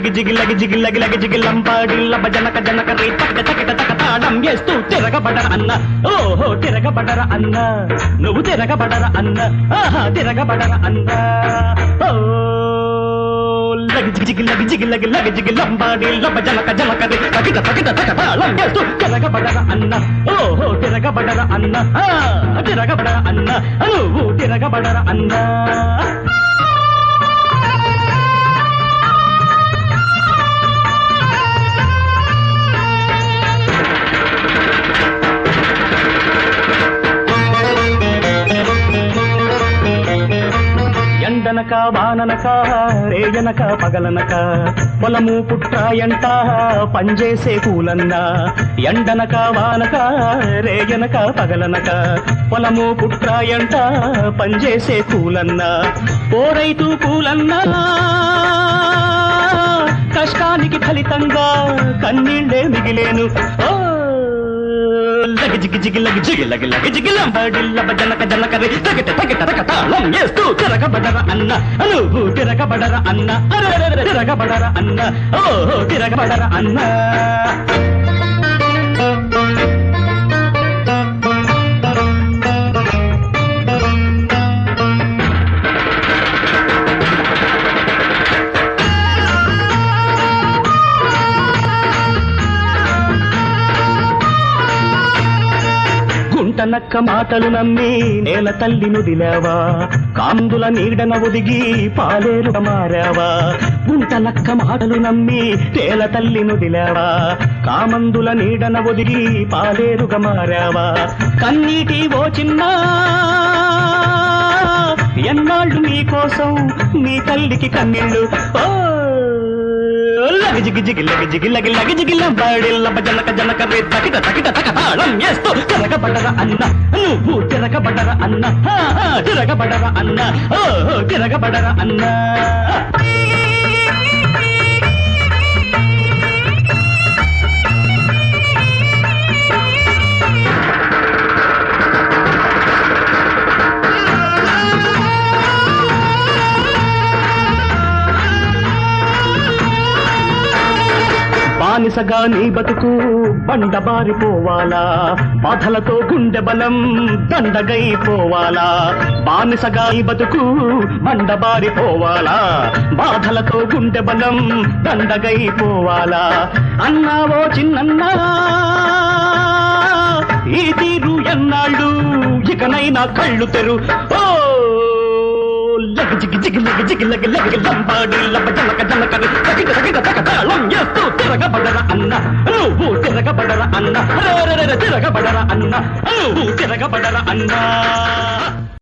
జిగి జిగి లగి జిగి లగి లగి జిగి లంబాడి లబ జనక జనక రే తక తక తక తాడం వేస్తూ తిరగబడర అన్న ఓహో తిరగబడర అన్న నువ్వు తిరగబడర అన్న ఆహా తిరగబడర అన్న ఓ లగి జిగి జిగి లగి జిగి లగి లగి జిగి లంబాడి లబ జనక జనక రే తకిట తకిట తక తాళం వేస్తూ తిరగబడర అన్న ఓహో తిరగబడర అన్న ఆ, తిరగబడర అన్న నువ్వు తిరగబడర అన్న ఎండనక వాననక రేయనక పగలనక పొలము పుట్రాయంట పంజేసే కూలన్న ఎండనక వానక రేయనక పగలనక పొలము పుట్రాయంట పంజేసే కూలన్న ఓ రైతు కూలన్నా కష్టానికి ఫలితంగా కన్నీళ్ళే మిగిలేను ఓ లగి జిగి జిగి లగి జిగి లగి లగి జిగి లంబడి లబ జనక జనక రే తగట తగట తగ తాళం వేస్తూ తిరగబడర అన్న నువ్వు తిరగబడర అన్న అరెరెరెరె తిరగబడర అన్న ఓహో తిరగబడర అన్న గుంటనక్క మాటలు నమ్మి నేల తల్లి నుదిలావా కాందుల నీడన ఒదిగి పాలేరుగా మారావా గుంటనక్క మాటలు నమ్మి నేల తల్లి నుదిలావా కామందుల నీడన ఒదిగి పాలేరుగా మారావా కన్నీటి ఓ చిన్న ఎన్నాళ్ళు నీ కోసం నీ తల్లికి కన్నీళ్ళు ఓ లగి జిగి జిగి లగి జిగి లగి లగి జిగి లంబాడి లబ జనక జనక రే తకిట తకిట తక తాళం వేస్తూ తిరగబడర అన్న నువ్వు తిరగబడర అన్న హా, హా, తిరగబడర అన్న ఓ తిరగబడర అన్న బానిసగా నీ బతుకు బండబారిపోవాలా బాధలతో గుండె బలం దండగైపోవాలా బానిసగా నీ బతుకు బండబారిపోవాలా బాధలతో గుండె బలం దండగైపోవాలా అన్నావో చిన్నన్నా ఈ తీరు ఎన్నాళ్ళు ఇకనైనా కళ్ళు తెరు ఓ లగ జిగి జిగి లగ జిగి లగ లగ లంబాడి లబ జనక జనక రే తగిట తగిట తగ తాళం వేస్తూ తిరగబడర అన్న నువ్వు తిరగబడర అన్న రే రే రే రే తిరగబడర అన్న నువ్వు తిరగబడర అన్న